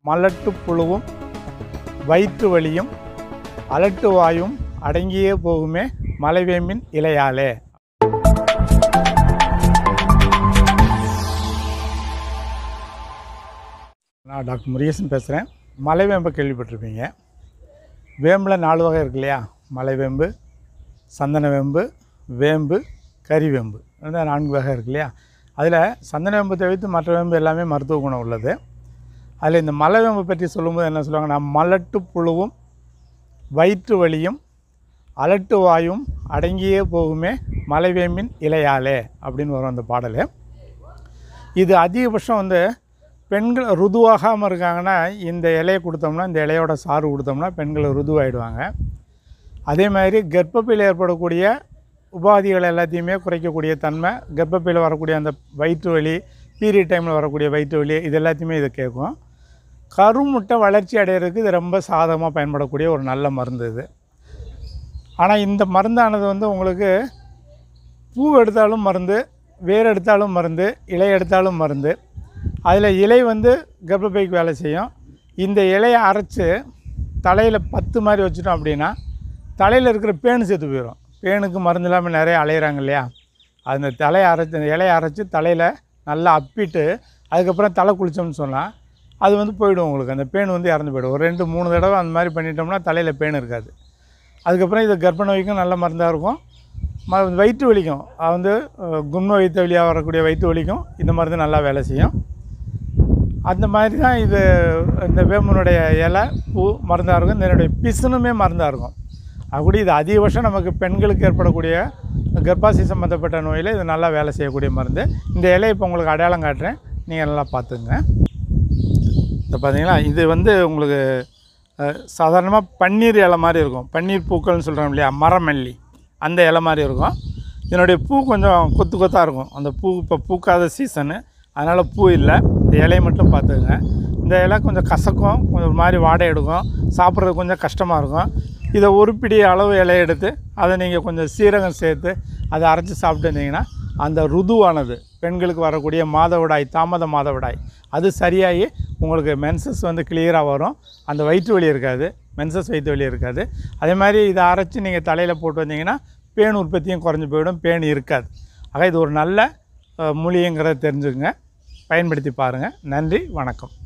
மலட்டு புழுவும் வயிற்று வலியும் அலட்டு வாயும் அடங்கியே போகுமே மலைவேம்பின் இலையாலே நான் டாக்டர் முருகேசன் பேசுகிறேன் மலைவேம்பை கேள்விப்பட்டிருப்பீங்க வேம்பில் நாலு வகை இருக்கு இல்லையா மலைவேம்பு சந்தன வேம்பு வேம்பு கறிவேம்பு இந்த நான்கு வகை இருக்கு இல்லையா அதில் சந்தன வேம்பு தவிர்த்து மற்ற வேம்பு எல்லாமே மருத்துவ குணம் உள்ளது அதில் இந்த மலைவேம்பு பற்றி சொல்லும்போது என்ன சொல்லுவாங்கன்னா மலட்டு புழுவும் வயிற்று வலியும் அலட்டு வாயும் அடங்கியே போகுமே மலைவேம்பின் இலையாலே அப்படின்னு வரும் அந்த பாடல் இது அதிகபட்சம் வந்து பெண்கள் ருதுவாகாமல் இருக்காங்கன்னா இந்த இலையை கொடுத்தோம்னா இந்த இலையோட சாறு கொடுத்தோம்னா பெண்கள் ருதுவாயிடுவாங்க அதே மாதிரி கர்ப்பப்பையில் ஏற்படக்கூடிய உபாதிகள் எல்லாத்தையுமே குறைக்கக்கூடிய தன்மை கர்ப்பப்பையில் வரக்கூடிய அந்த வயிற்று வலி பீரியட் டைமில் வரக்கூடிய வயிற்று வலி இது எல்லாத்தையுமே இது கேட்கும் கருமுட்டை வளர்ச்சி அடையிறதுக்கு இது ரொம்ப சாதகமாக பயன்படக்கூடிய ஒரு நல்ல மருந்து இது ஆனால் இந்த மருந்தானது வந்து உங்களுக்கு பூ எடுத்தாலும் மருந்து வேர் எடுத்தாலும் மருந்து இலை எடுத்தாலும் மருந்து அதில் இலை வந்து கர்ப்பப்பைக்கு வேலை செய்யும் இந்த இலையை அரைச்சி தலையில் பத்து மாதிரி வச்சுட்டோம் அப்படின்னா தலையில் இருக்கிற பேனு செத்து போயிடும் பேனுக்கு மருந்து இல்லாமல் நிறைய அலையிறாங்க இல்லையா அந்த தலையை அரைச்சி அந்த இலையை அரைச்சி தலையில் நல்லா அப்பிட்டு அதுக்கப்புறம் தலை குளித்தோம்னு சொன்னால் அது வந்து போயிடும் உங்களுக்கு அந்த பேன் வந்து இறந்து போயிடும் ஒரு ரெண்டு மூணு தடவை அந்த மாதிரி பண்ணிட்டோம்னா தலையில் பேன் இருக்காது அதுக்கப்புறம் இது கர்ப்ப நோய்க்கும் நல்ல மருந்தாக இருக்கும் ம வயிற்று வலிக்கும் அது வந்து அஹ், கும்ன வயிற்று வழியாக வரக்கூடிய வயிற்று வலிக்கும் இந்த மருந்து நல்லா வேலை செய்யும் அந்த மாதிரி தான் இது இந்த வேம்பனுடைய இலை பூ மருந்தாக இருக்கும் இதனுடைய பிசுனுமே மருந்தாக இருக்கும் அப்படி இது அதிகபட்சம் நமக்கு பெண்களுக்கு ஏற்படக்கூடிய கர்ப்பாசி சம்மந்தப்பட்ட நோயில் இது நல்லா வேலை செய்யக்கூடிய மருந்து இந்த இலையை இப்போ உங்களுக்கு அடையாளம் காட்டுறேன் நீங்கள் நல்லா பார்த்துங்க இந்த பார்த்தீங்களா இது வந்து உங்களுக்கு சாதாரணமாக பன்னீர் இலை மாதிரி இருக்கும் பன்னீர் பூக்கள்னு சொல்கிறோம் இல்லையா மரமல்லி அந்த இலை மாதிரி இருக்கும் இதனுடைய பூ கொஞ்சம் கொத்து கொத்தாக இருக்கும் அந்த பூ இப்போ பூக்காத சீசனு அதனால் பூ இல்லை இந்த இலையை மட்டும் பார்த்துக்குங்க இந்த இலை கொஞ்சம் கசக்கும் கொஞ்சம் ஒரு மாதிரி வாடை எடுக்கும் சாப்பிட்றது கொஞ்சம் கஷ்டமாக இருக்கும் இதை ஒரு பிடி அளவு இலையை எடுத்து அதை நீங்கள் கொஞ்சம் சீரகம் சேர்த்து அதை அரைச்சி சாப்பிட்டு இருந்தீங்கன்னா அந்த ருதுவானது பெண்களுக்கு வரக்கூடிய மாதவிடாய் தாமத மாதவிடாய் அது சரியாகி உங்களுக்கு மென்சஸ் வந்து கிளியராக வரும் அந்த வயிற்று வலி இருக்காது மென்சஸ் வயிற்று வலி இருக்காது அதே மாதிரி இதை அரைச்சி நீங்கள் தலையில் போட்டு வந்தீங்கன்னா பேன் உற்பத்தியும் குறைஞ்சி போயிடும் பேன் இருக்காது ஆக இது ஒரு நல்ல அஹ், மூலிகைங்கிறத தெரிஞ்சுக்கங்க பயன்படுத்தி பாருங்கள் நன்றி வணக்கம்